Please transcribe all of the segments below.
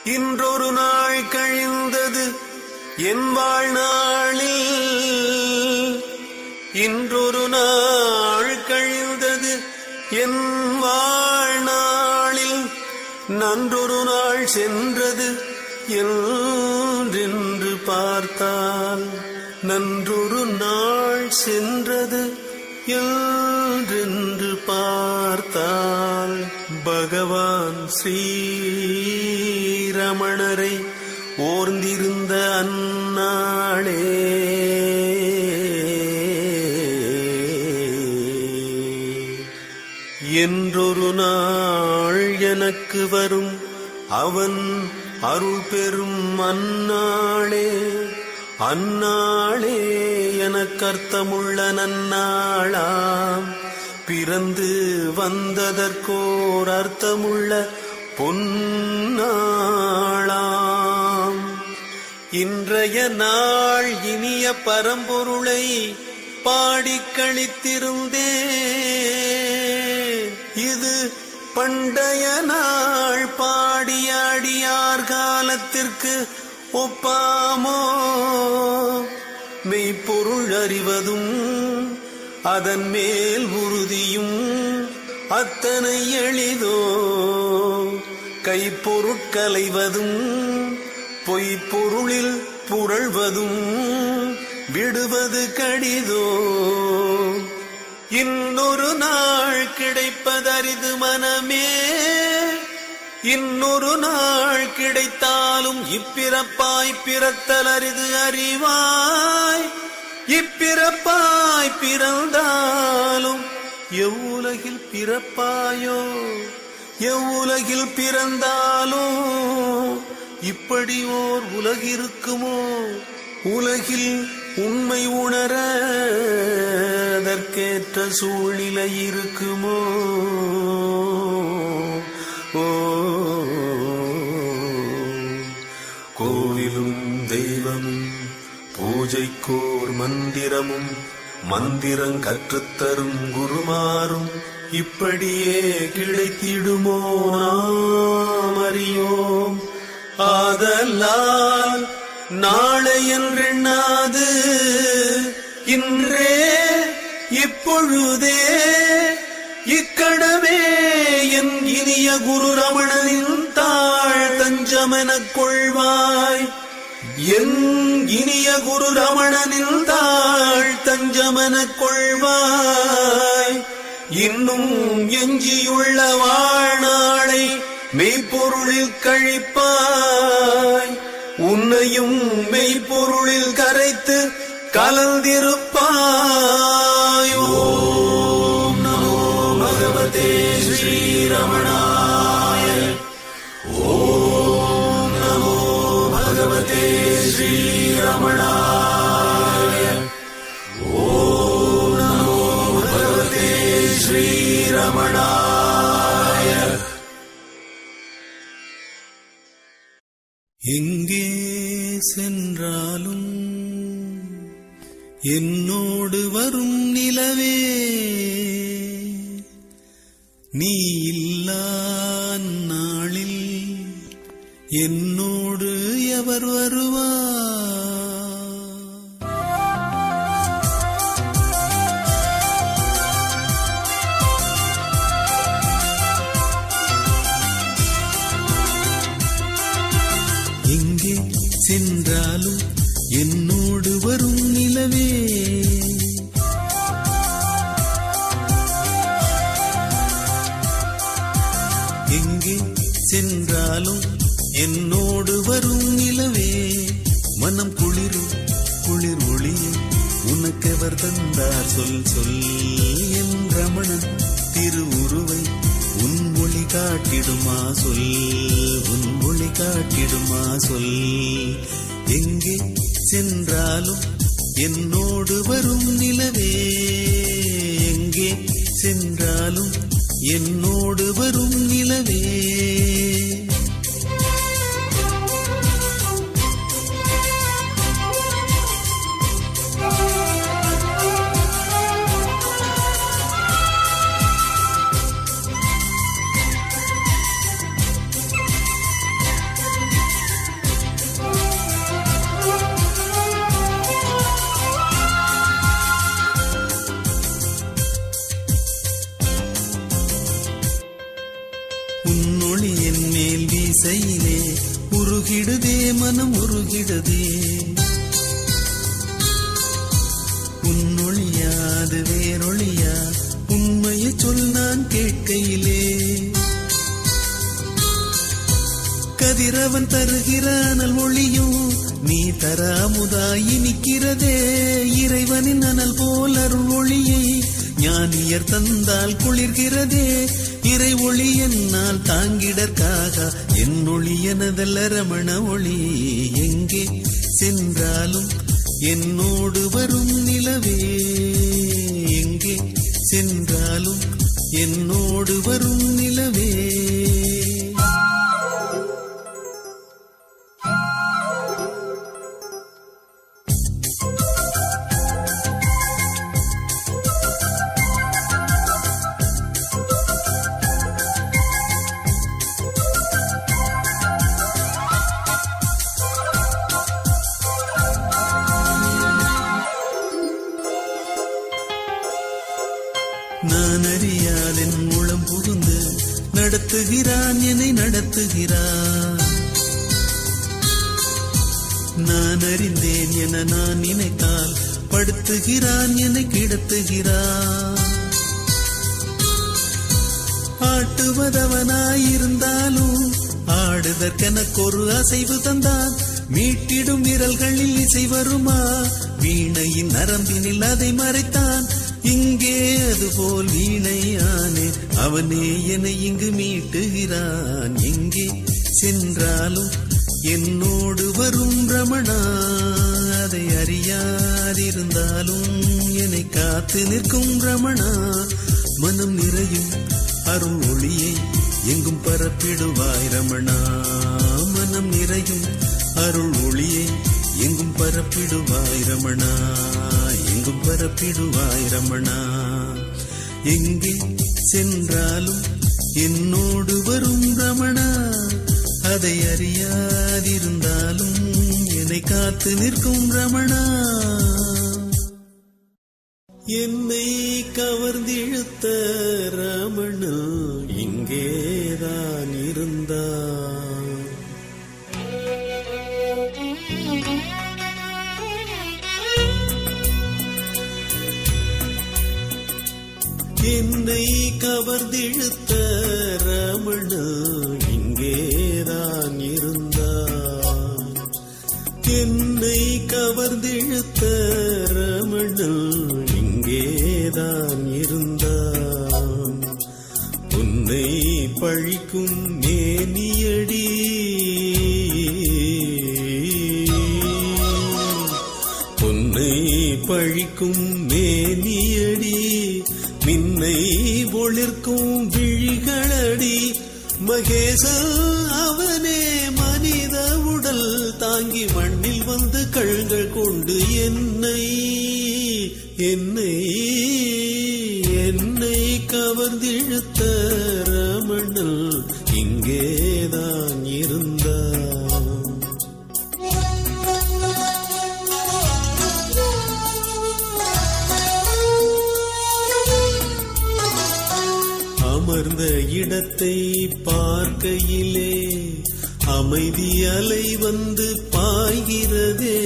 இன்றொரு நாள் கழிந்தது என் வாழ்நாளில் இன்றொரு நாள் கழிந்தது என் வாழ்நாளில் நன்றொரு நாள் சென்றது என்றென்று பார்த்தால் நன்றொரு நாள் சென்றது என்றென்று பார்த்தால் பகவான் ஸ்ரீரமணரை ஓர்ந்திருந்த அந்நாளே என்றொரு நாள் எனக்கு வரும் அவன் அருள் பெறும் அந்நாளே அந்நாளே எனக்கு அர்த்தமுள்ள நன்னாளாம் பிறந்து வந்ததற்கோர் அர்த்தமுள்ள பொன்னாளாம் இன்றைய நாள் இனிய பரம்பொருளை பாடிக் கழித்திருந்தே இது பண்டைய நாள் பாடிய அடியார் காலத்திற்கு ஒப்பாமோ மெய்ப்பொருள் அறிவதும் அதன் மேல் உறுதியும் அத்தனை எளிதோ கைப்பொருட்கலைவதும் பொய்ப்பொருளில் புரள்வதும் விடுவது கடிதோ இன்னொரு நாள் கிடைப்பதரிது மனமே இன்னொரு நாள் கிடைத்தாலும் இப்பிறப்பாய் பிறத்தல் அரிது அறிவாய் இப்பிறப்பாய் பிறந்தாலும் எவ்வுலகில் பிறப்பாயோ எவ்வுலகில் பிறந்தாலும் இப்படி ஓர் உலகிருக்குமோ உலகில் உண்மை உணர அதற்கேற்ற சூழ்நிலை இருக்குமோ ஓ கோவிலும் தெய்வமும் பூஜைக்கோர் மந்திரமும் மந்திரம் கற்றுத்தரும் குருமாரும் இப்படியே கிடைத்திடுமோ நாம் அறியோம் ஆதலால் நாளை என்றெண்ணாது இன்றே இப்பொழுதே இக்கடவே என் இனிய குரு ரமணனின் தாழ் தஞ்சமெனக் கொள்வாய் என் இனிய குரு ரமணனின் தாழ் தஞ்சமெனக் கொள்வாய் இன்னும் எஞ்சியுள்ள வாழ்நாளை மெய்ப்பொருளில் கழிப்பாய் உன்னையும் மெய்ப்பொருளில் கரைத்து கலந்திருப்பாய் ஓம் நமோ பகவதே ஸ்ரீரமணாய ஓம் நமோ பகவதே ஸ்ரீரமணாய ஓம் நமோ பகவதே ஸ்ரீரமணாய எங்கே சென்றாலும் என்னோடு வரும் நிலவே நீ இல்லா நாளில் என்னோடு எவர் வருவா எங்கே சென்றாலும் என்னோடு வரும் நிலவே எங்கே சென்றாலும் என்னோடு வரும் நிலவே மனம் குளிரும் குளிர் ஒளியும் உனக்கெவர் தந்தார் சொல் சொல் என் ரமணன் திருவுருவை உன் ஒளி காட்டிடுமா சொல் உன் ஒளி காட்டிடுமா சொல் எங்கே சென்றாலும் என்னோடு வரும் நிலவே எங்கே சென்றாலும் என்னோடு வரும் நிலவே பொன்னொளி என் மேல் வீசையிலே உருகிடுதே மனம் உருகிடுதே உன்னொழியாது வேறொழியா உண்மையை சொல் நான் கேட்கையிலே கதிரவன் தருகிற அனல் ஒளியும் நீ தர அமுதாய் இனிக்கிறதே இறைவனின் அனல் போல் அருள் ஒளியை ஞானியர் தந்தால் குளிர்கிறதே இறை ஒளி என்னால் தாங்கிடற்காக என் ஒளி எனதல்ல ரமண ஒளி எங்கே சென்றாலும் என்னோடு வரும் நிலவே எங்கே சென்றாலும் என்னோடு வரும் நிலவே நான் அறியாதென் முளம் புகுந்து நடத்துகிறான் என்னை நடத்துகிறான் நான் அறிந்தேன் என நான் நினைத்தால் படுத்துகிறான் என்னை கிடத்துகிறான் ஆட்டுவதவனாயிருந்தாலும் ஆடுதற்கெனக்கொரு அசைவு தந்தான் மீட்டிடும் விரல்களில் இசை வருமா வீணையின் நரம்பினில் அதை மறைத்தான் இங்கே அதுபோல் வீணையானே அவனே என்னை இங்கு மீட்டுகிறான் எங்கே சென்றாலும் என்னோடு வரும் ரமணா அதை அறியாதிருந்தாலும் என்னை காத்து நிற்கும் ரமணா மனம் நிறையும் அருள் ஒளியை எங்கும் பரப்பிடுவாய் ரமணா மனம் நிறையும் அருள் ஒளியை எங்கும் பரப்பிடுவாய் ரமணா எங்கும் பரப்பிடுவாய் ரமணா எங்கே சென்றாலும் என்னோடு வரும் ரமணா அதை அறியாதிருந்தாலும் என்னை காத்து நிற்கும் ரமணா என்னை கவர்ந்திழுத்த ரமணா இங்கேதான் இருந்தான் என்னை கவர்ந்திழுத்த ரமணா இங்கேதான் இருந்தான் என்னை கவர்ந்திழுத்த ரமணா இங்கேதான் இருந்தான் உன்னை பழிக்கும் மேனியடி பொன்னை பழிக்கும் மேனியடி மின்னை ஒளிர்க்கும் விழிகளடி மகேசன் அவனே மனித உடல் தாங்கி மண்ணில் வந்து கழுங்கள் கொண்டு என்னை என்னை என்னை கவர்ந்திழுத்த ரமணல் இங்கேதான் இருந்தான் அமர்ந்த இடத்தை பார்க்கையிலே அமைதி அலை வந்து பாய்கிறதே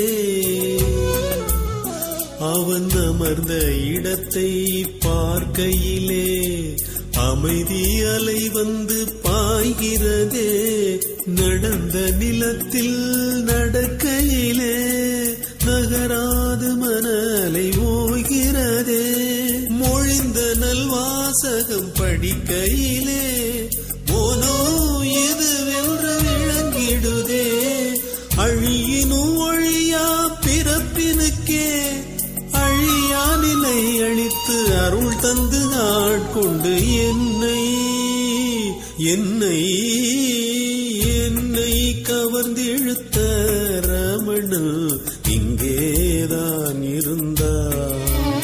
அவன் அமர்ந்த இடத்தை பார்க்கையிலே அமைதி அலை வந்து பாய்கிறதே நடந்த நிலத்தில் நடக்கையிலே நகராது மணலை ஓய்கிறதே மொழிந்த நல்வாசகம் படிக்கையிலே மோனோ இது வென்ற விளங்கிடுதே அழியினும் ஒழியா பிறப்பினுக்கே அழியா நிலை அளித்து அருள் தந்து ஆட்கொண்டு என்னை என்னை என்னை கவர்ந்திழுத்த ரமண இங்கேதான் இருந்தான்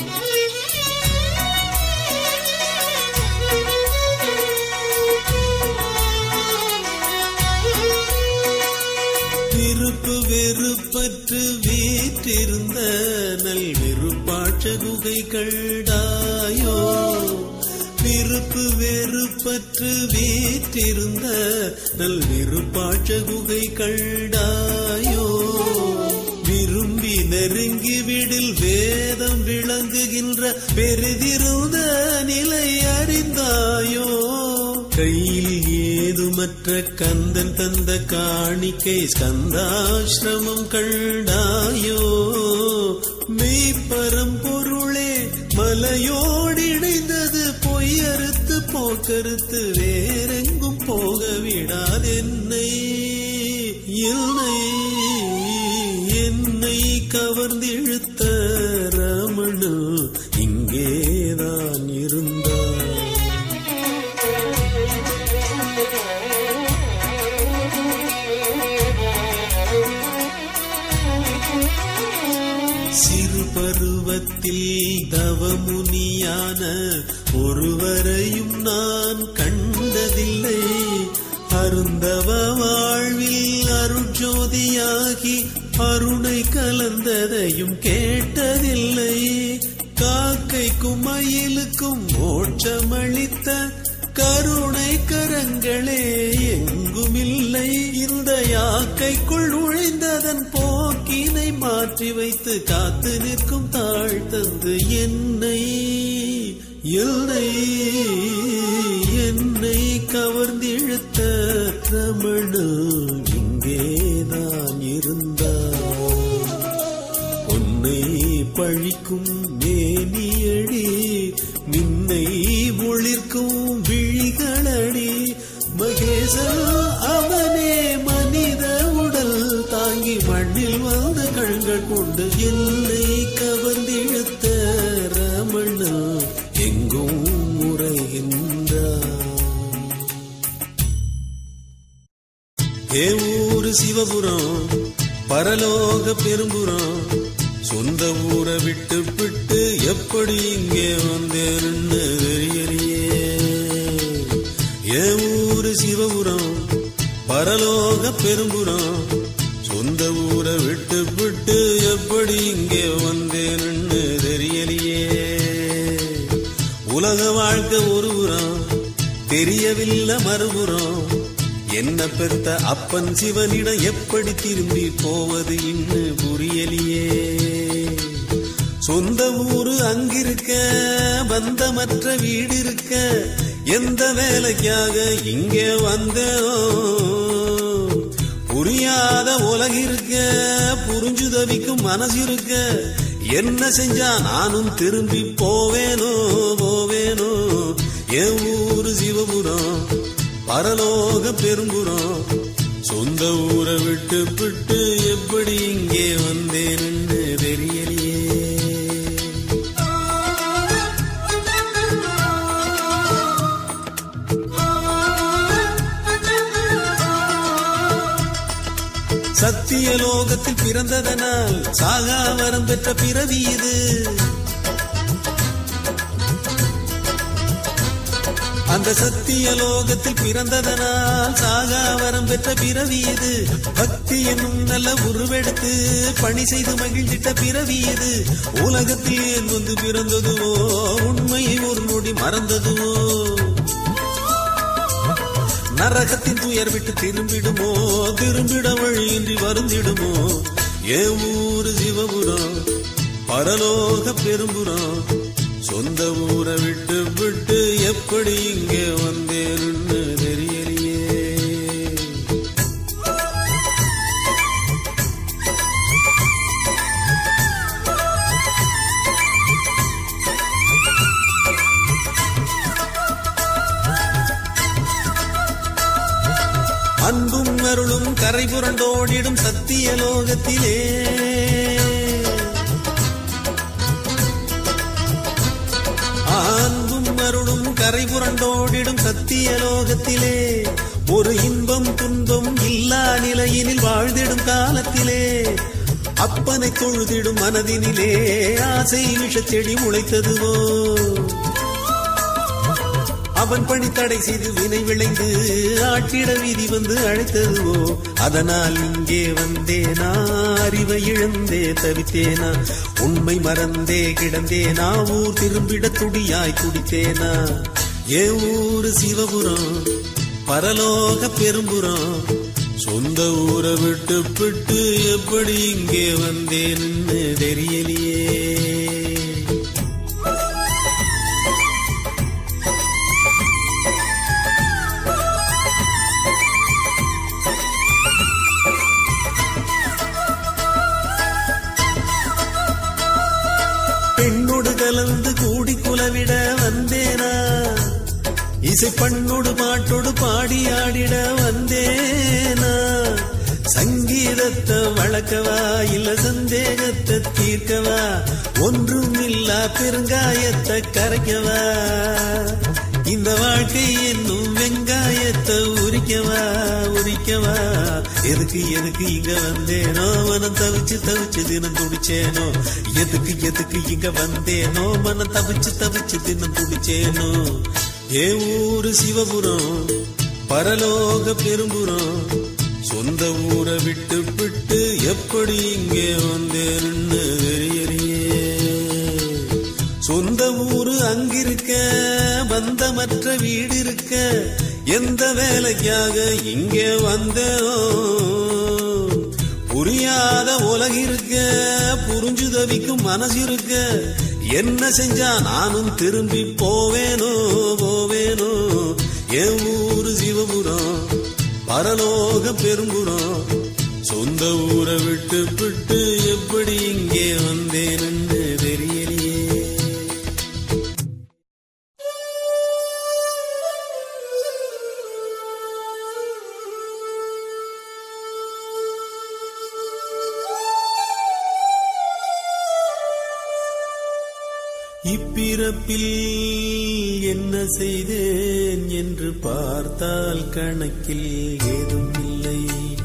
விருப்பு வெறுப்பற்று வீற்றிருந்த நல் விருப்பாட்ச குகை கண்டாயோ விரு விருப்பு வெறுப்பற்று வீற்றிருந்த நல் விருப்பாட்ச குகை கண்டாயோ விரும்பி நெருங்கி விடில் வேதம் விளங்குகின்ற பெரிதிருந்த நிலை அறிந்தாயோ கையில் ஏதுமற்ற கந்தன் தந்த காணிக்கை ஸ்கந்தாசிரமம் கண்டாயோ மெய்ப்பரம் பொருளே மலையோடு இணைந்தது பொய்யறுத்து போக்கறுத்து வேறெங்கும் போக விடாதென்னை என்னை என்னை கவர்ந்திழுத்த ரமணு இங்கேதான் இருந்தார் சிறு பருவத்தில் தவமுனியான ஒருவரையும் நான் கண்டதில்லை அருந்தவ வாழ்வில் அருட்ஜோதியாகி அருணை கலந்ததையும் கேட்டதில்லை காக்கைக்கும் மயிலுக்கும் மோட்சமளித்த கருணை கரங்களே எங்குமில்லை இந்த யாக்கைக்குள் நுழைந்ததன் போக்கினை மாற்றி வைத்து காத்து நிற்கும் தாழ் தந்து என்னை என்னை என்னை கவர்ந்திழுத்த ரமணு இங்கேதான் இருந்தார் பொன்னை பழிக்கும் மேனியடி மின்னை ஒளிர்க்கும் விழிகளடி மகேசன் அவனே மனித உடல் தாங்கி மண்ணில் வந்த கண்கள் கொண்டு என்னை கவர்ந்திழுத்த ரமணா எங்கும் முறைகின்றார் ஏ ஊரு சிவபுரம் பரலோக பெரும்புறம் சொந்த ஊரை விட்டு விட்டு எப்படி இங்கே வந்தேன்னு தெரியலையே ஏ ஊரு சிவபுரம் பரலோக பெரும்புறம் சொந்த ஊரை விட்டு விட்டு எப்படி இங்கே வந்தேன்னு தெரியலையே உலக வாழ்க்கை ஒரு புறம் தெரியவில்லை மறுபுறம் என்ன பெத்த அப்பன் சிவனிடம் எப்படி திரும்பி போவது இன்னு புரியலியே சொந்த ஊரு அங்கிருக்க பந்தமற்ற வீடு இருக்க எந்த வேலைக்காக இங்கே வந்தேனோ புரியாத உலகிருக்க புரிஞ்சு தவிக்கும் மனசு இருக்க என்ன செஞ்சா நானும் திரும்பி போவேனோ போவேனோ என் ஊரு சிவபுரம் பரலோக பெரும்புறம் சொந்த ஊரை விட்டு விட்டு எப்படி இங்கே வந்தேன்னு தெரியலையே சத்திய லோகத்தில் பிறந்ததனால் சாகா வரம் பெற்ற பிறவி இது அந்த சத்திய லோகத்தில் பிறந்ததனால் சாகா வரம் பெற்ற பிறவி இது பக்தி என்னும் நல்ல உருவெடுத்து பணி செய்து மகிழ்ந்திட்ட பிறவி இது உலகத்தில் ஏன் வந்து பிறந்ததுவோ உண்மை ஒரு நொடி மறந்ததுவோ நரகத்தின் துயர் விட்டு திரும்பிடுமோ திரும்பிட வழியின்றி வருந்திடுமோ ஏ ஊரு சிவபுரம் பரலோக பெரும்புறம் சொந்த ஊரை விட்டு விட்டு எப்படி இங்கே வந்தேன்னு தெரியலையே அன்பும் அருளும் கரை புரண்டோடிடும் சத்திய லோகத்திலே அன்பும் அருளும் கரை புரண்டோடிடும் சத்திய லோகத்திலே ஒரு இன்பம் துன்பம் இல்லா நிலையினில் வாழ்ந்திடும் காலத்திலே அப்பனை தொழுதிடும் மனதினிலே ஆசை விஷச்செடி முளைத்ததுவோ அவன் பணி தடை செய்து வினை விளைந்து ஆட்டிட வீதி வந்து அழைத்ததுவோ அதனால் இங்கே வந்தேனா அறிவை இழந்தே தவித்தேனா உண்மை மறந்தே கிடந்தேனா ஊர் திரும்பிட துடியாய் குடித்தேனா என் ஊரு சிவபுரம் பரலோக பெரும்புறம் சொந்த ஊரை விட்டு விட்டு எப்படி இங்கே வந்தேன்னு தெரியலையே பெண்ணோடு கலந்து கூடி குலவிட வந்தேனா இசை பண்ணோடு பாட்டோடு பாடி ஆடிட வந்தேனா சங்கீதத்தை வளர்க்கவா இல்ல சந்தேகத்தை தீர்க்கவா ஒன்றும் இல்லா பெருங்காயத்தை கரைக்கவா இந்த வாழ்க்கை என்னும் வெங்காயத்தை உரிக்கவா உரிக்கவா எதுக்கு எதுக்கு இங்க வந்தேனோ மனம் தவிச்சு தவிச்சு தினம் துடிச்சேனோ எதுக்கு எதுக்கு இங்க வந்தேனோ மனம் தவிச்சு தவிச்சு தினம் துடிச்சேனோ ஏ ஊரு சிவபுரம் பரலோக பெரும்புறம் சொந்த ஊரை விட்டு விட்டு எப்படி இங்கே வந்தேன்னு தெரியலையே சொந்த ஊரு அங்கிருக்க பந்தமற்ற வீடு இருக்க எந்த வேலைக்காக இங்கே வந்தோ புரியாத உலகிருக்க புரிஞ்சு தவிக்கும் மனசு இருக்க என்ன செஞ்சா நானும் திரும்பி போவேனோ போவேனோ என் ஊரு சிவபுரம் பரலோக பெரும்புறம் சொந்த ஊரை விட்டு விட்டு எப்படி இங்கே வந்தேன்னு தெரியலையே இப்பிறப்பில் என்ன செய்தேன் என்று பார்த்தால் கணக்கில் ஏதும் இல்லை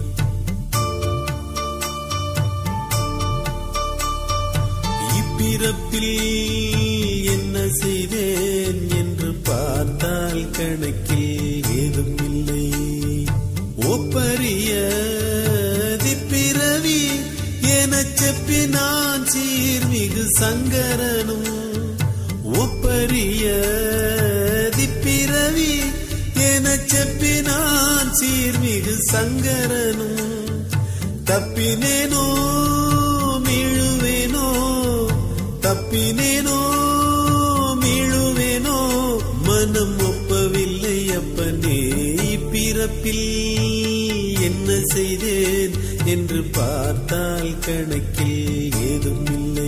இப்பிறப்பில் என்ன செய்தேன் என்று பார்த்தால் கணக்கில் ஏதும் இல்லை ஒப்பரிய திப்பிறவி எனச் செப்பி நான் சீர்மிகு சங்கரனும் ஒப்பரிய திப்பிறவி எனச் செப்பி நான் சீர்மிகு சங்கரனும் தப்பினேனோ மீழுவேனோ தப்பினேனோ மீழுவேனோ மனம் ஒப்பவில்லை அப்பனே இப்பிறப்பில் என்ன செய்தேன் என்று பார்த்தால் கணக்கில் ஏதும் இல்லை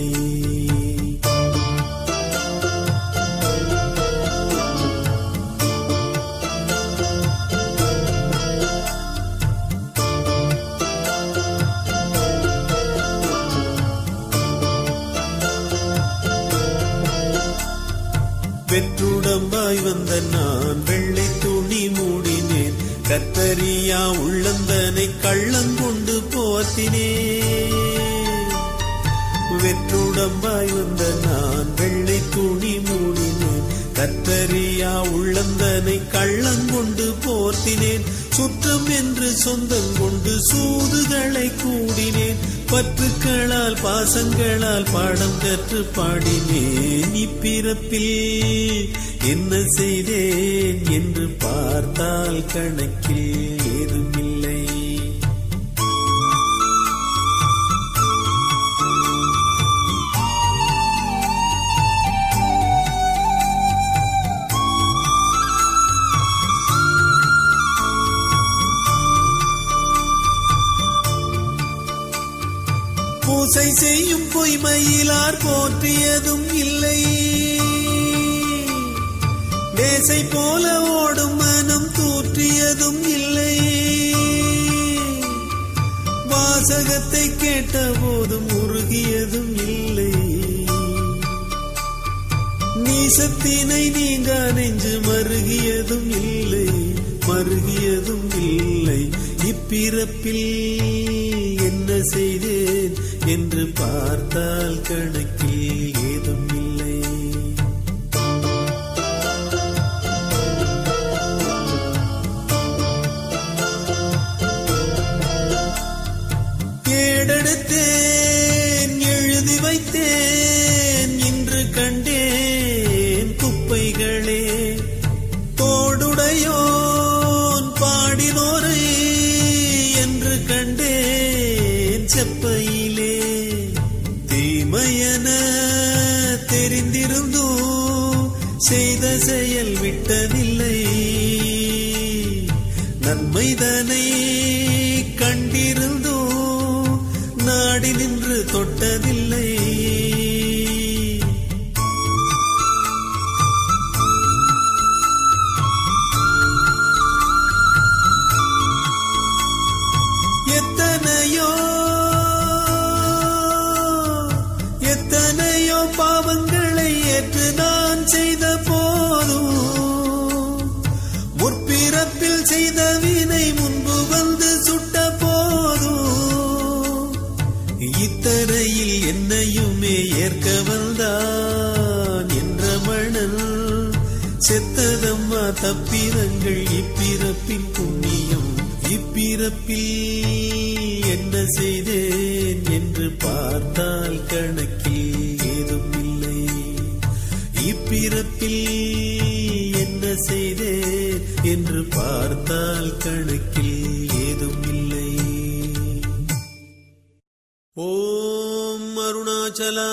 வெற்றுடம்பாய் வந்த நான் வெள்ளை துணி மூடினேன் கத்தரியா உள்ளந்தனை கள்ளங்கொண்டு போத்தினேன் வெற்றுடம்பாய் வந்த நான் வெள்ளை துணி மூடினேன் கத்தரியா உள்ளந்தனை கள்ளங்கொண்டு போர்த்தினேன் சுற்றம் என்று சொந்தம் கொண்டு சூதுகளை கூடினேன் பற்றுக்களால் பாசங்களால் பாடம் கற்று பாடினேன் இப்பிறப்பில் என்ன செய்தேன் என்று பார்த்தால் கணக்கில் ஏதுமில்லை பூசை செய்யும் பொய்மையிலார் போற்றியதும் இல்லை வேசை போல ஓடும் மனம் தூற்றியதும் இல்லை வாசகத்தை கேட்ட போதும் உருகியதும் இல்லை நீசத்தினை நீங்க நெஞ்சு மருகியதும் இல்லை மருகியதும் இல்லை இப்பிறப்பில் என்ன செய்தேன் என்று பார்த்தால் கணக்கில் ஏதும் இல்லை ஏடெடுத்தேன் எழுதி வைத்தேன் இன்று கண்டேன் குப்பைகளே செப்பையிலே தீமையன தெரிந்திருந்தோ செய்த செயல் விட்டதில்லை நன்மைதனை கண்டிருந்தோ நாடி நின்று தொட்டதில்லை எத்தனையோ எத்தனையோ பாவங்களை ஏற்று நான் செய்த போதும் முற்பிறப்பில் செய்த வினை முன்பு வந்து சுட்ட போதும் இத்தனையில் என்னையுமே ஏற்க வந்தான் என்ற மணல் செத்ததம்மா தப்பிதங்கள் இப்பிறப்பின் புண்ணியம் இப்பிறப்பில் என்ன செய்தேன் என்று பார்த்தால் கணக்கில் ஏதும் இல்லை இப்பிறப்பில் என்ன செய்தேன் என்று பார்த்தால் கணக்கில் ஏதும் இல்லை ஓம் அருணாச்சலா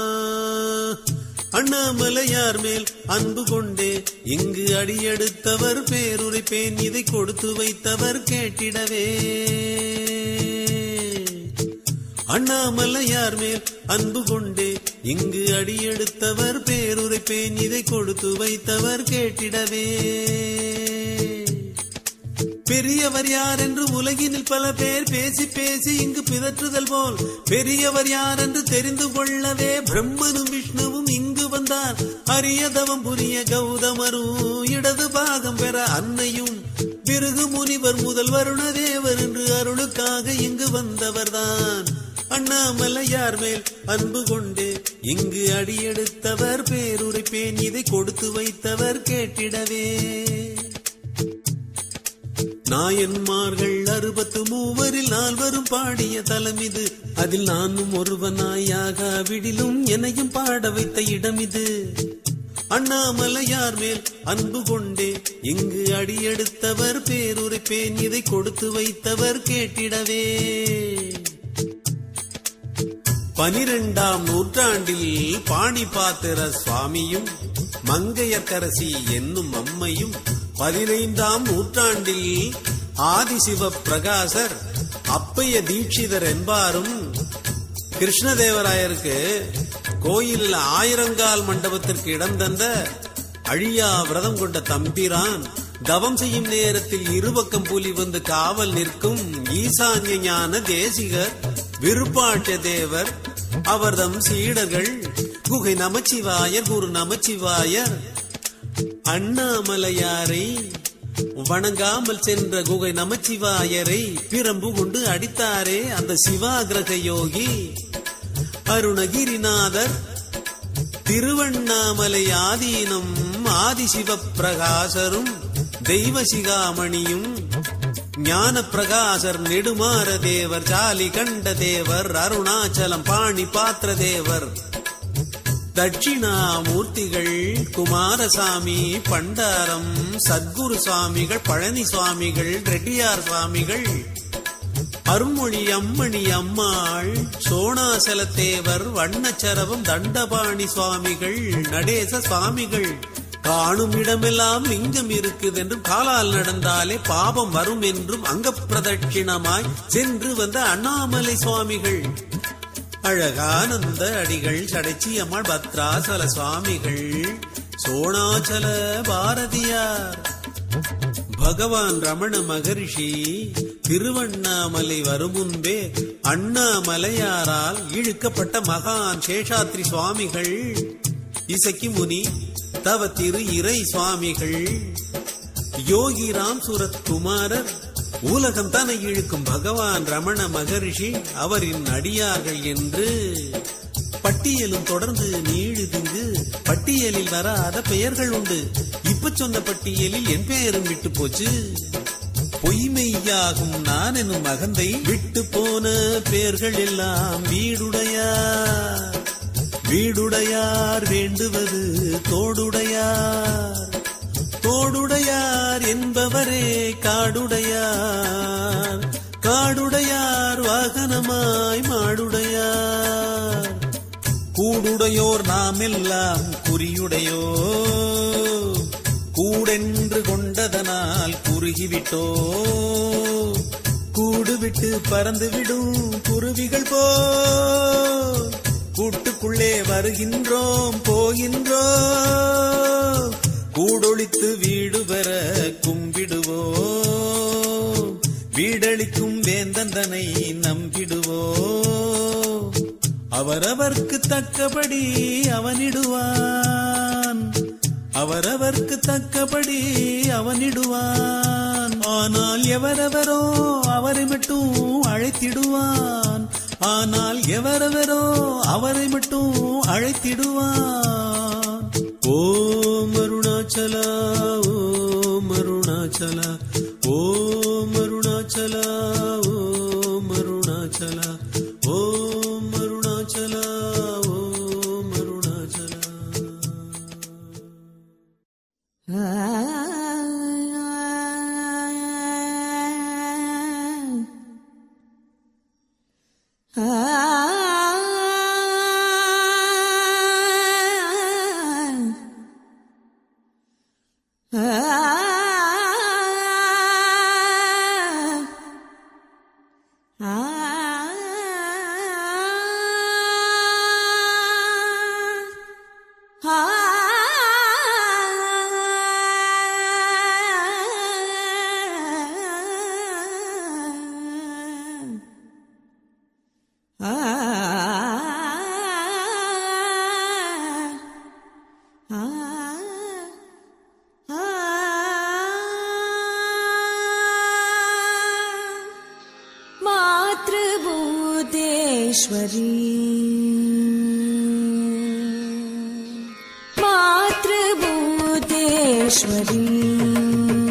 அண்ணாமலையார் மேல் அன்பு கொண்டே இங்கு அடியெடுத்தவர் பேருரைப்பேன் இதை கொடுத்து வைத்தவர் கேட்டிடவே அண்ணாமலையார் மேல் அன்பு கொண்டே இங்கு அடியெடுத்தவர் பேருரைப்பேன் இதை கொடுத்து வைத்தவர் கேட்டிடவே பெரியவர் யார் என்று உலகினில் பல பேர் பேசி பேசி இங்கு பிதற்றுதல் போல் பெரியவர் யார் என்று தெரிந்து கொள்ளவே பிரம்மனும் விஷ்ணுவும் இங்கு வந்தார் அரியதவம் புரிய கௌதமரும் இடது பாகம் பெற அன்னையும் பிறகு முனிவர் முதல் வருணதேவர் என்று அருளுக்காக இங்கு வந்தவர்தான் அண்ணாமலையார் மேல் அன்பு கொண்டு இங்கு அடியெடுத்தவர் பேருரைப்பேன் இதை கொடுத்து வைத்தவர் கேட்டிடவே நாயன்மார்கள் அறுபத்து மூவரில் நால்வரும் பாடிய தலம் இது அதில் நானும் ஒருவனாயாக விடிலும் என்னையும் பாட வைத்த இடம் இது அண்ணாமலையார் மேல் அன்பு கொண்டே இங்கு அடியெடுத்தவர் பேருரைப்பேன் இதை கொடுத்து வைத்தவர் கேட்டிடவே பனிரெண்டாம் நூற்றாண்டில் பாணிபாத்திர சுவாமியும் மங்கையர்க்கரசி என்னும் அம்மையும் பதினைந்தாம் நூற்றாண்டில் ஆதிசிவ பிரகாசர் அப்பைய தீட்சிதர் என்பாரும் கிருஷ்ணதேவராயருக்கு கோயிலில் ஆயிரங்கால் மண்டபத்திற்கு இடம் தந்த அழியா விரதம் கொண்ட தம்பிரான் தவம் செய்யும் நேரத்தில் இருபக்கம் புலி வந்து காவல் நிற்கும் ஈசான்ய ஞான தேசிகர் விருப்பாட்ச தேவர் அவர்தம் சீடர்கள் குகை நமச்சிவாயர் குரு நமச்சிவாயர் அண்ணாமலையாரை வணங்காமல் சென்ற குகை நமச்சிவாயரை பிரம்பு கொண்டு அடித்தாரே அந்த சிவாகிரக யோகி அருணகிரிநாதர் திருவண்ணாமலை ஆதீனம் ஆதிசிவ பிரகாசரும் தெய்வ சிகாமணியும் ஞான பிரகாசர் நெடுமாற தேவர் ஜாலி கண்ட தேவர் அருணாச்சலம் பாணி பாத்திர தேவர் தட்சிணாமூர்த்திகள் குமாரசாமி பண்டாரம் சத்குரு சுவாமிகள் பழனி சுவாமிகள் ரெட்டியார் சுவாமிகள் அருள்மொழி அம்மணி அம்மாள் சோணாசலத்தேவர் வண்ணச்சரவம் தண்டபாணி சுவாமிகள் நடேச சுவாமிகள் காணும் இடமெல்லாம் லிங்கம் இருக்குது என்றும் காலால் நடந்தாலே பாபம் வரும் என்றும் அங்க பிரதட்சிணமாய் சென்று வந்த அண்ணாமலை சுவாமிகள் அழகானந்த அடிகள் சடைச்சி அம்மாள் பத்ராசல சுவாமிகள் சோணாச்சல பாரதியார் பகவான் ரமண மகரிஷி திருவண்ணாமலை வரும் முன்பே அண்ணாமலையாரால் இழுக்கப்பட்ட மகான் சேஷாத்ரி சுவாமிகள் இசக்கி முனி தவ திரு இறை சுவாமிகள் யோகிராம் சுரத் குமாரர் உலகம் தானே இழுக்கும் பகவான் ரமண மகரிஷி அவரின் அடியார்கள் என்று பட்டியலும் தொடர்ந்து நீழுதுங்கு பட்டியலில் வராத பெயர்கள் உண்டு இப்ப சொன்ன பட்டியலில் என் பெயரும் விட்டு போச்சு பொய்மையாகும் நான் எனும் மகந்தை விட்டு போன பெயர்கள் எல்லாம் வீடுடையார் வீடுடையார் வேண்டுவது தோடுடையார் தோடுடையார் என்பவரே காடுடையார் காடுடையார் வாகனமா உமையோர் நாம் எல்லாம் குறியுடையோ கூடென்று கொண்டதனால் குறுகிவிட்டோ கூடு விட்டு பறந்து விடும் குருவிகள் போ கூட்டுக்குள்ளே வருகின்றோம் போகின்றோம் கூடொழித்து வீடு பெற கும்பிடுவோம் வீடளிக்கும் வேந்தந்தனை நம்பிடுவோம் அவரவர்க்கு தக்கபடி அவனிடுவான் அவரவர்க்கு தக்கபடி அவனிடுவான் ஆனால் எவரவரோ அவரை மட்டும் அழைத்திடுவான் ஆனால் எவரவரோ அவரை மட்டும் அழைத்திடுவான் ஓம் அருணாச்சலா ஓம் அருணாச்சலா ஓம் அருணாச்சலா ஓம் அருணாச்சலா ஓம் அருணாச்சலா ஓம் அருணாச்சலா मातृभूतेश्वरी मातृभूतेश्वरी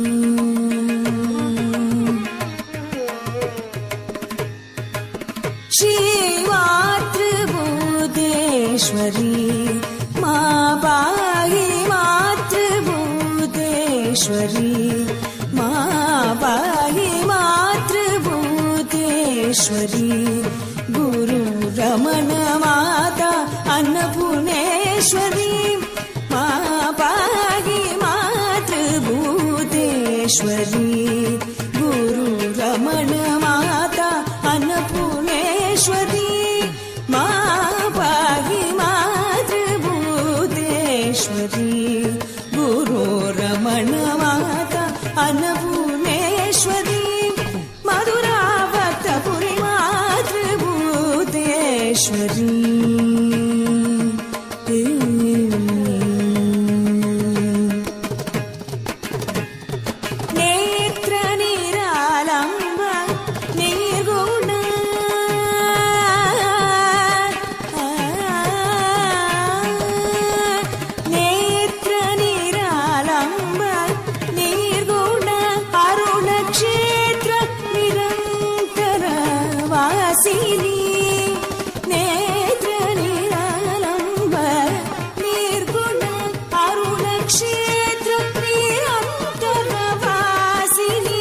श्रीमातृभूतेश्वरी मा पाहि मातृभूतेश्वरी मा पाहि मातृभूतेश्वरी गुरु रमण माता अन्नपूर्णेश्वरी मा पाहि मातृभूतेश्वरी गुरु रमण माता अन्नपूर्णेश्वरी मा पाहि मातृभूतेश्वरी गुरु रमण माता अन्नपूर्णेश्वरी मधुरावतपुरी मातृभूतेश्वरी नेत्रनिरालम्ब निर्गुण नेत्रनिरालम्ब निर्गुण अरुणक्षेत्र निरन्तरवासिनी नेत्रनिरालम्ब निर्गुण अरुणक्षेत्र निरन्तरवासिनी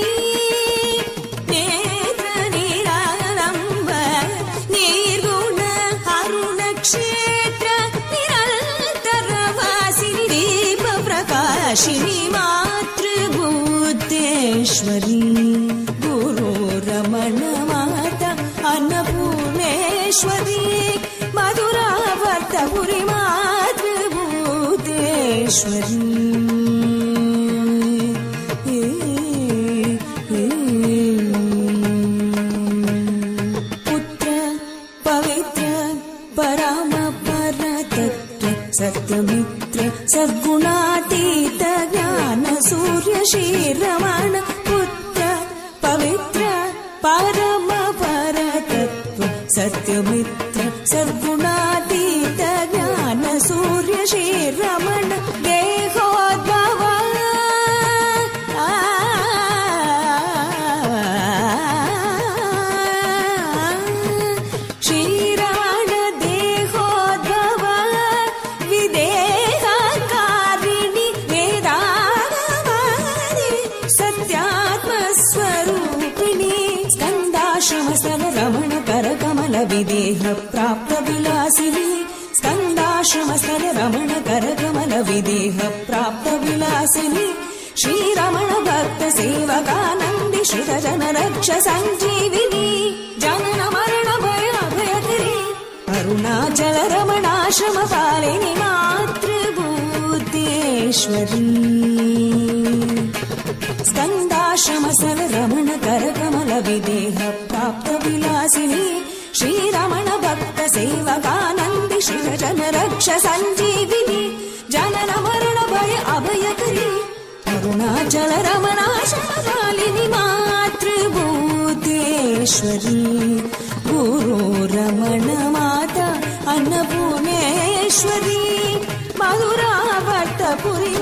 नेत्रनिरालम्ब निर्गुण अरुणक्षेत्र निरन्तरवासिनि दीपप्रकाशिनि मातृभूतेश्वरी गुरु रमण माता अन्नपूर्णेश्वरी मधुरावर्तपुरि मातृभूतेश्वरी पुत्र पवित्र पराम परतत्व सत्यमित्र सद्गुणातीत ज्ञान सूर्य श्रीरमण पुत्र पवित्र परम परतत्व सत्यमित्र सद्गुणातीत ज्ञान सूर्य श्रीरमण देहोद्भव श्रीरमण देहोद्भव विदेहकारिणि वेदागवादि सत्यात्मस्वरूपिणि स्कन्दाश्रमस्थल रमण करकमल विदेह प्राप्त विलासिनि स्कन्द स्कन्दाश्रमस्थल रमण करकमल विदेह प्राप्त विलासिनि श्रीरमण भक्त सेवकानन्दि श्रित जन रक्ष सञ्जीविनी जनन मरण भय अभयकरी अरुणाचल रमणाश्रम पालिनि मातृभूतेश्वरी स्कन्दाश्रमसल रमण करकमल विदेह प्राप्त विलासिनी श्रीरमण भक्त सेवकानन्दि श्रित जन रक्ष सञ्जीविनी जनन मरण भय अभयकरी अरुणाचल रमणाशमालिनि मातृभूतेश्वरी गुरु रमण माता अन्नपूर्णेश्वरी मधुरावर्तपुरि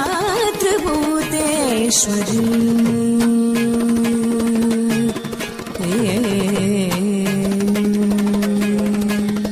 मातृभूतेश्वरी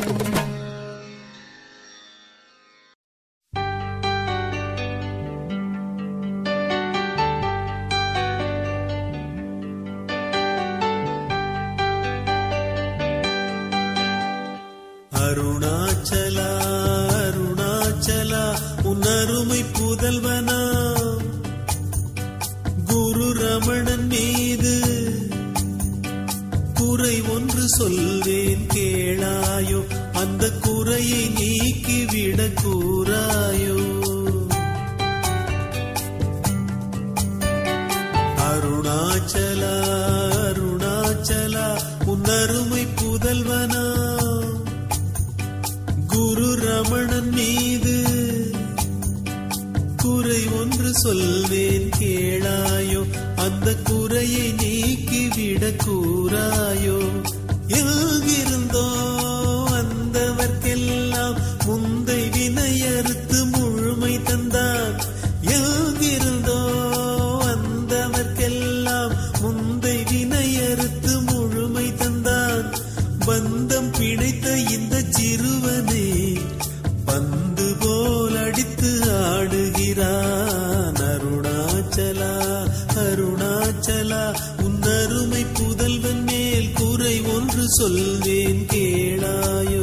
அருணாச்சலா அருணாச்சலா உன்னருமை புதல்வனா குரு ரமணன் மீது குறை ஒன்று சொல்வேன் கேளாயோ அந்த குறையை நீக்கிவிட கூறாயோ அருணாச்சலா அருணாச்சலா உன்னருமை புதல்வனா குரு ரமணன் மீது குறை ஒன்று சொல்வேன் கேளாயோ அந்த குறையை நீக்கிவிட கூறாயோ எங்கிருந்தோ வந்தவர்க்கெல்லாம் முந்தை வினையறுத்து முழுமை தந்தான் எங்கிருந்தோ வந்தவர்க்கெல்லாம் முந்தை வினையறுத்து முழுமை தந்தான் பந்தம் பிணைத்த இந்த சிறுவனே பந்து போல் அடித்து ஆடுகிறான் அருணாச்சலா அருணாச்சலா உன்னருமை புதல்வன் மேல் குறை ஒன்று சொல்வேன் கேளாயோ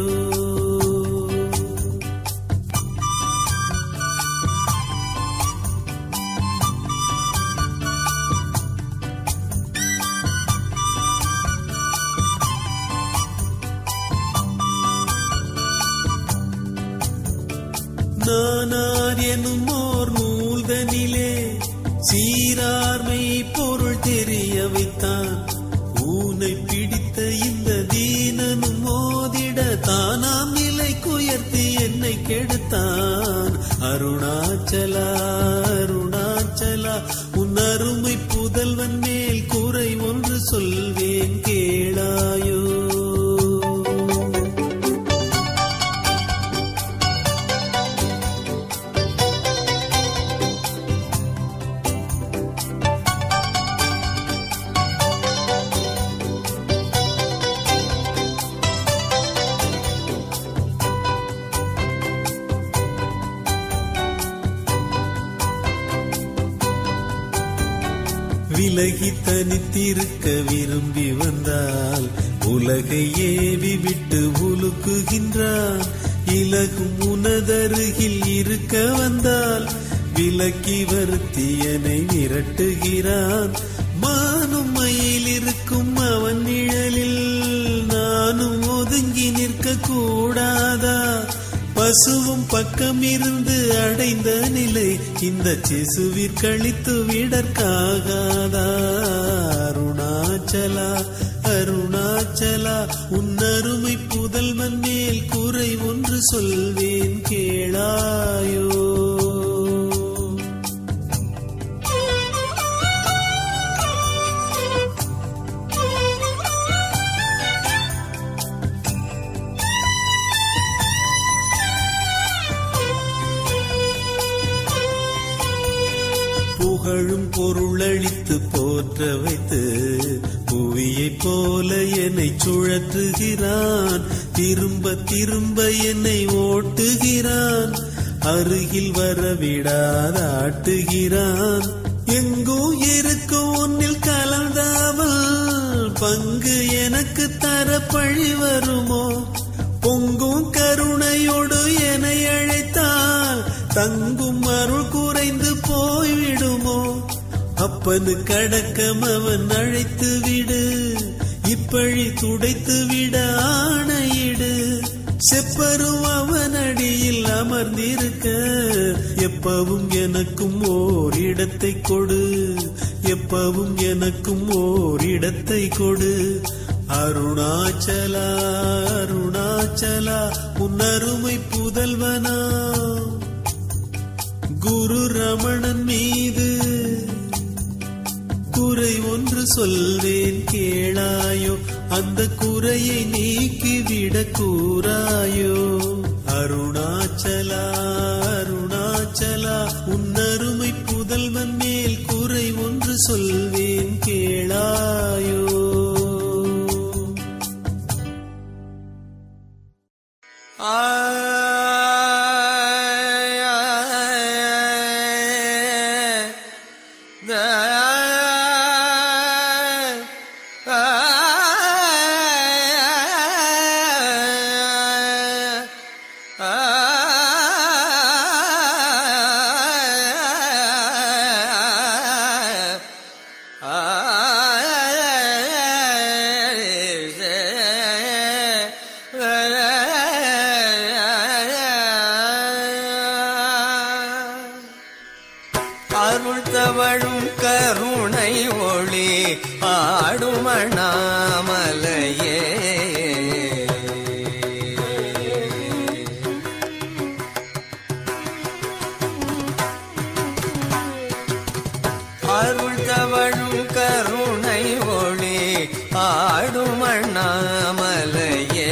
நானார் எனும் ஓர் நூல்தனிலே சீரார்மை பொருள் தெரிய வைத்தான் ஊனை பிடித்த இந்த தீனனும் மோதிட தானாம் நிலை குயர்த்தி என்னை கெடுத்தான் அருணாச்சலா அருணாச்சலா உன் அருமை புதல்வன் மேல் குறை ஒன்று சொல்வேன் கேளாயோ விலகி தனித்திருக்க விரும்பி வந்தால் உலகை ஏவி விட்டு உலுக்குகின்றான் இலகும் உனதருகில் இருக்க வந்தால் விலக்கி வருத்தியனை விரட்டுகிறான் மானும் மயில் இருக்கும் அவன் நிழலில் நானும் ஒதுங்கி நிற்க கூடாதா பசுவும் பக்கம் இருந்து அடைந்த நிலை இந்த சிசுவிற் கழித்து விடற்காகாதா அருணாச்சலா அருணாச்சலா உன்னருமை புதல்வன் மேல் குறை ஒன்று சொல்வேன் கேளாயோ புகழும் பொருளளித்து போற்ற வைத்து புவியைப் போல என்னை சுழற்றுகிறான் திரும்ப திரும்ப என்னை ஓட்டுகிறான் அருகில் வர விடாதாட்டுகிறான் எங்கோ இருக்கும் ஒன்னில் கலந்தாமல் பங்கு எனக்கு தர பழி வருமோ பொங்கும் கருணையோடு என்னை அழைத்தால் தங்கும் அருள் குறைந்து போய்விடுமோ அப்பனு கடக்கம் அவன் அழைத்து விடு இப்பழி துடைத்து விட ஆணையிடு செப்பரும் அவன் அடியில் அமர்ந்திருக்க எப்பவும் எனக்கும் ஓர் இடத்தை கொடு எப்பவும் எனக்கும் ஓர் இடத்தை கொடு அருணாச்சலா அருணாச்சலா உன்னருமை புதல்வனா குரு ரமணன் மீது குறை ஒன்று சொல்வேன் கேளாயோ அந்த குறையை நீக்கிவிட கூறாயோ அருணாச்சலா அருணாச்சலா உன்னருமை புதல்வன் மேல் குறை ஒன்று சொல்வேன் கேளாயோ அருள் தவழும் கருணை ஒளி ஆடும் அண்ணாமலையே அருள் தவழும் கருணை ஒளி ஆடும் அண்ணாமலையே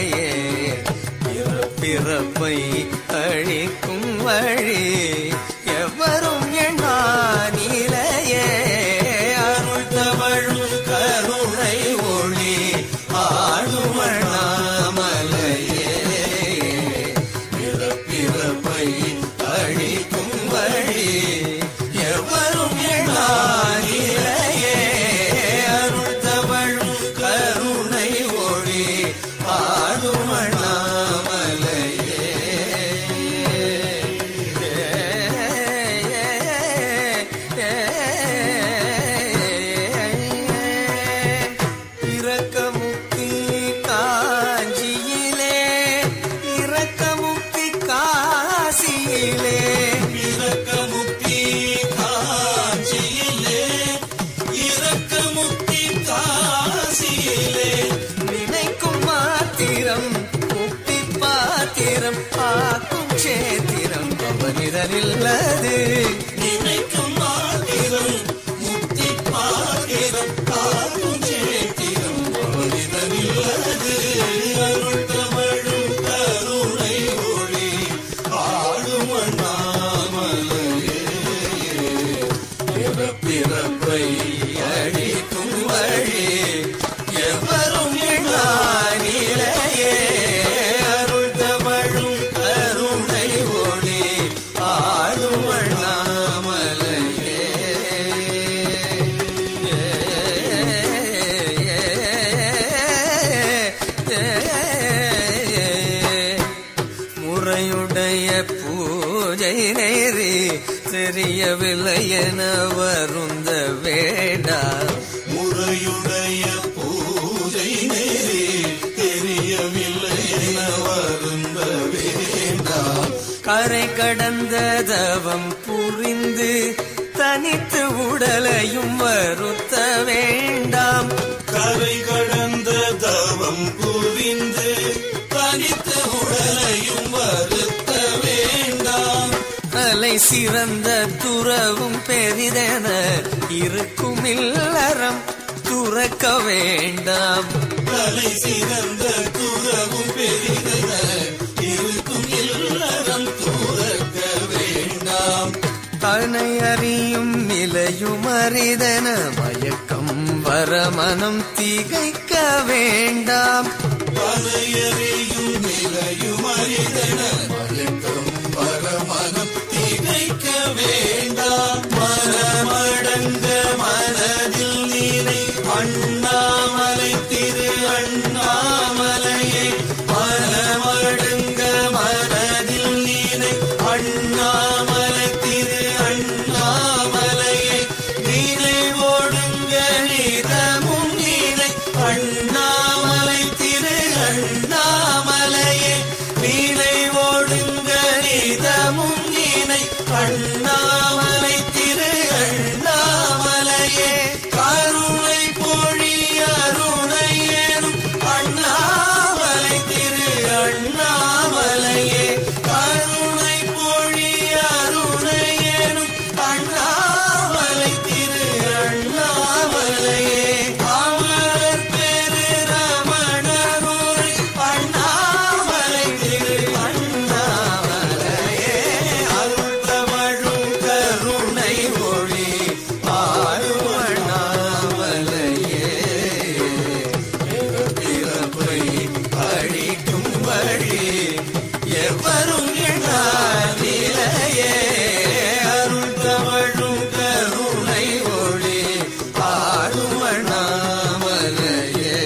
பிறப்பை அழிக்கும் வழி எவரும் எண்ணானிலையே அருள் தவழும் கருணை ஒளி ஆடும் அண்ணாமலையே பிறப்பை அழிக்கும் வழி எவரும் எண்ணானிலையே அருள் தவழும் கருணை ஒளி ஆடும் அண்ணாமலையே இறக்க முக்தி காஞ்சியிலே இறக்க முக்தி காசியிலே இறக்க முக்தி காஞ்சியிலே இறக்க முக்தி காசியிலே நினைக்கும் மாத்திரம் முக்தி பாத்திரம் ஆக்கும் சேத்திரம் அவனிதனில்லது நினைக்கும் மாதிரம் முக்தி பாத்திரம் காக்கும் சேத்திரம் அவனிதனில்லது அருள் தமிழும் கருணை ஒளி ஆடும் அண்ணாமலையே பிறப்பை அழிக்கும் வழி எவரும் எண்ணானிலையே அருள் தவழும் கருணை ஒளி ஆடும் அண்ணாமலையே முறையுடைய பூஜை நேரி தெரியவில்லை என வருந்த வேண்டாம் முறையுடைய பூஜை நேரே தெரியவில்லை என வருந்த வேண்டாம் கரை கடந்த தவம் புரிந்து தனித்து உடலையும் வருத்த வேண்டாம் கரை கடந்த தவம் புரிந்து தனித்த உடலையும் வருத்த வேண்டாம் தலை சிறந்த துறவும் பெரிதென இருக்கும் இல்லறம் துறக்க வேண்டாம் தலை சிறந்த துறவும் பெரிதென இருக்கும் இல்லறம் துறக்க வேண்டாம் தனை அறியும் நிலையும் அரிதென மயக்கம் வர மனம் திகைக்க வேண்டாம் பனையறியும் நிலையும் அரிதன மயக்கம் பரமனம் திகைக்க வேண்டாம் மனமடங்க மனதில் நீரை அண்ணாமலை திரு அண்ணாமலையை மன கணிதமும் நீனை அண்ணாமலை திரு அண்ணாமலையே நீனை ஒடுங்கணிதமும் நீனை அண்ணாமலை திரு அண்ணாமலையே கருணை பொழி அருணையேனும் அண்ணாமலை திரு அண்ணாமலையே கருணை பொழி அருணையேனும் அண்ணாமலை திரு அண்ணாமலையே அமரர் பெரு ரமணருரை அண்ணாமலை திரு அண்ணாமலையே அருள்தமழும் கருணை மொழி ஆளும் அண்ணாமலையே பிறப்பை அழிக்கும் வழி எவரும் எண்ணாதிலையே அருள் தமிழும் கருணை ஒளி ஆளும் அண்ணாமலையே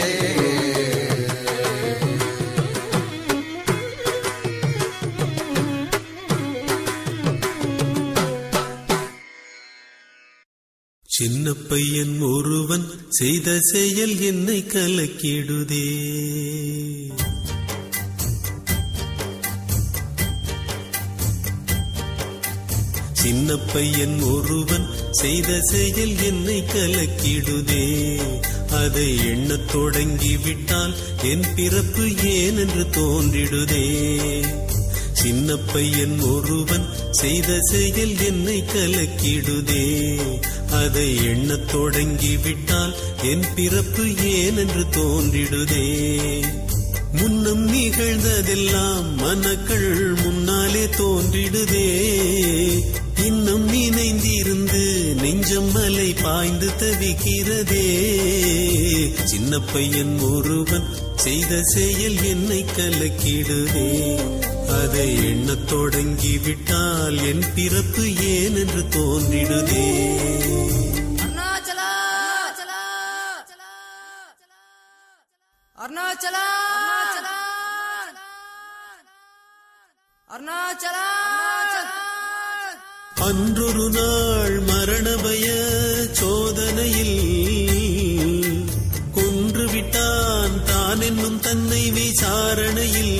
சின்ன பையன் ஒருவன் செய்த செயல் என்னை கலக்கிடுதே சின்ன பையன் ஒருவன் செய்த செயல் என்னை கலக்கிடுதே அதை எண்ணத் தொடங்கி விட்டால் என் பிறப்பு ஏன் என்று தோன்றிடுதே சின்ன பையன் ஒருவன் செய்த செயல் என்னை கலக்கிடுதே அதை எண்ணத் தொடங்கி விட்டால் என் பிறப்பு ஏன் என்று தோன்றிடுதே முன்னம் நிகழ்ந்ததெல்லாம் மனக்கள் முன்னாலே தோன்றிடுதே இன்னும் நினைந்திருந்து நெஞ்சம் மலை பாய்ந்து தவிக்கிறதே சின்ன பையன் ஒருவன் செய்த செயல் என்னை கலக்கிடுதே அதை எண்ணத் தொடங்கி விட்டால் என் பிறப்பு ஏன் என்று தோன்றிடுதே அருணாச்சலா அருணாச்சலா அருணாச்சலா அன்றொரு நாள் மரண பய சோதனையில் கொன்று விட்டான் தான் என்னும் தன்னை விசாரணையில்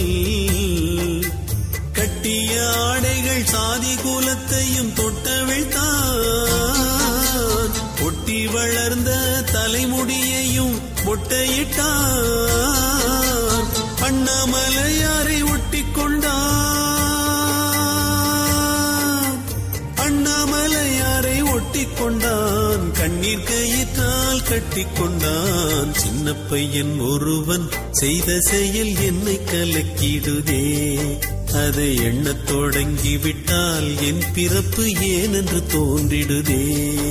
கட்டிய ஆடைகள் சாதி குலத்தையும் தொட்டவிழ்த்தான் ஒட்டி வளர்ந்த தலைமுடியையும் மொட்டையிட்டான் அண்ணாமலையாரை ஒட்டி கொண்டான் அண்ணாமலையாரை ஒட்டி கொண்டான் கண்ணீர் கயிற்றால் கட்டி கொண்டான் சின்ன பையன் ஒருவன் செய்த செயல் என்னை கலக்கிடுதே அதை எண்ணத் தொடங்கி விட்டால் என் பிறப்பு ஏன் என்று தோன்றிடுதே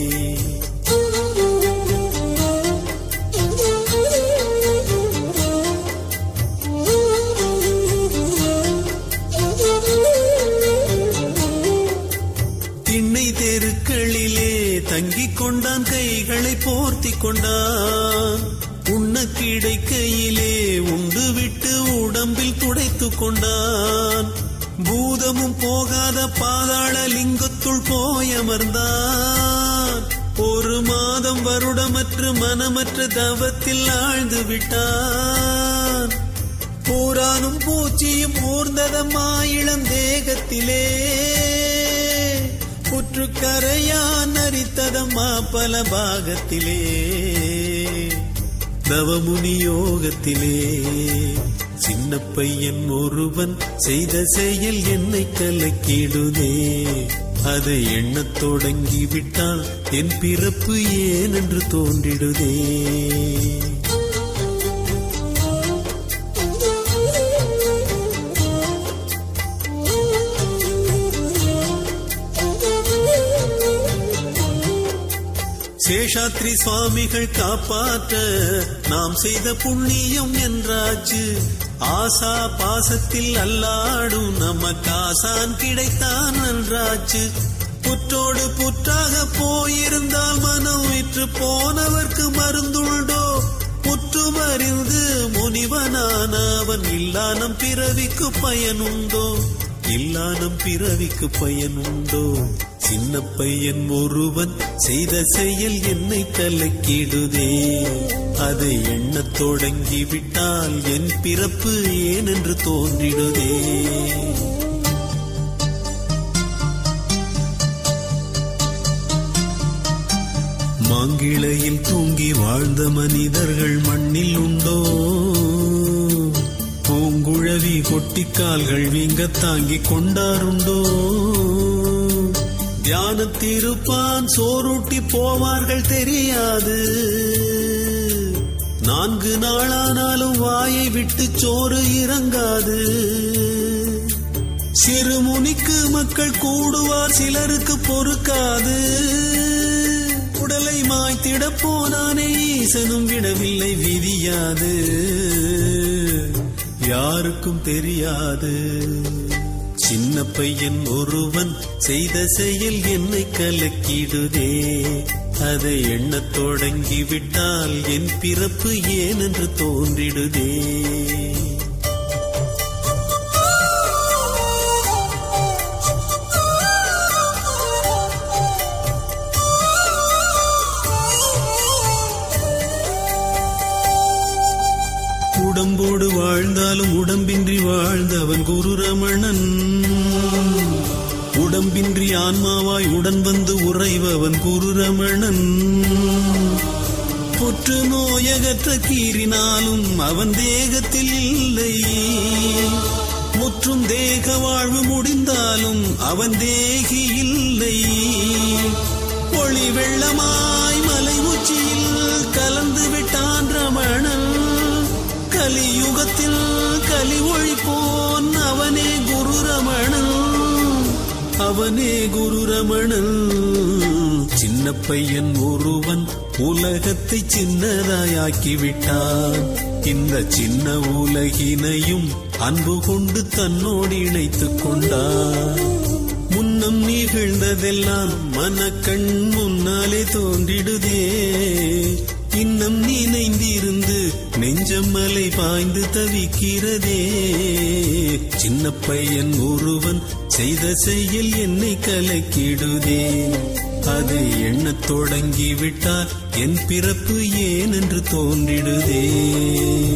திண்ணை தெருக்களிலே தங்கிக் கொண்டான் கைகளை போர்த்தி கொண்டான் உண்ண கிடைக்கையிலே உண்டு விட்டு உடம்பில் துடைத்து கொண்டான் பூதமும் போகாத பாதாள லிங்கத்துள் போயமர்ந்தான் ஒரு மாதம் வருடமற்று மனமற்ற தவத்தில் ஆழ்ந்து விட்டான் பூரானும் பூச்சியும் ஊர்ந்ததம்மா இளம் தேகத்திலே புற்றுக்கரையான் அரித்ததம்மா பல பாகத்திலே நவமுனி யோகத்திலே சின்ன பையன் ஒருவன் செய்த செயல் என்னை கலக்கிடுதே அதை எண்ணத் தொடங்கி விட்டால் என் பிறப்பு ஏன் என்று தோன்றிடுதே சேஷாத்ரி சுவாமிகள் காப்பாற்ற நாம் செய்த புண்ணியம் என்றாச்சு ஆசா பாசத்தில் அல்லாடும் நமக்கு ஆசான் கிடைத்தான் நன்றாச்சு புற்றோடு புற்றாக போயிருந்தால் மனம் விற்று போனவர்க்கு மருந்துண்டோ புற்றுமறிந்து முனிவனான அவன் இல்லானம் பிறவிக்கு பயனுண்டோ இல்லானம் பிறவிக்கு பயனுண்டோ சின்ன பையன் ஒருவன் செய்த செயல் என்னை கலக்கிடுதே அதை எண்ணத் தொடங்கி விட்டால் என் பிறப்பு ஏனென்று தோன்றிடுதே மாங்கிளையில் தூங்கி வாழ்ந்த மனிதர்கள் மண்ணில் உண்டோ பூங்குழவி கொட்டிக்கால்கள் வீங்க தாங்கிக் கொண்டாருண்டோ தியானத்திருப்பான் சோறுட்டி போவார்கள் தெரியாது நான்கு நாளானாலும் வாயை விட்டு சோறு இறங்காது சிறுமுனிக்கு மக்கள் கூடுவார் சிலருக்கு பொறுக்காது உடலை மாய்த்திட போனானே ஈசனும் விடவில்லை விதியாது யாருக்கும் தெரியாது சின்ன பையன் ஒருவன் செய்த செயல் என்னை கலக்கிடுதே அதை எண்ணத் தொடங்கி விட்டால் என் பிறப்பு ஏனென்று தோன்றிடுதே உடம்போடு வாழ்ந்தாலும் உடம்பின்றி வாழ்ந்தவன் குரு ரமணன் உடம்பின்றி ஆன்மாவாய் உடன் வந்து உறைபவன் குரு ரமணன் புற்று நோயகற்ற கீறினாலும் அவன் தேகத்தில் இல்லை முற்றும் தேக வாழ்வு முடிந்தாலும் அவன் தேகி இல்லை ஒளி வெள்ளமாய் மலை உச்சியில் கலந்து விட்டான் ரமணன் கலியுகத்தில் கலி ஒழிப்போன் அவனே குரு ரமணன் அவனே குரு ரமணன் சின்ன பையன் ஒருவன் உலகத்தை சின்னதாயாக்கி விட்டான் இந்த சின்ன உலகினையும் அன்பு கொண்டு தன்னோடு இணைத்துக் கொண்டான் முன்னம் நிகழ்ந்ததெல்லாம் மனக்கண் முன்னாலே தோன்றிடுதே இன்னம் நினைந்திருந்து நெஞ்சம் மலை பாய்ந்து தவிக்கிறதே சின்ன பையன் ஒருவன் செய்த செயல் என்னை கலக்கிடுதே அதை எண்ணத் தொடங்கி விட்டால் என் பிறப்பு ஏனென்று தோன்றிடுதே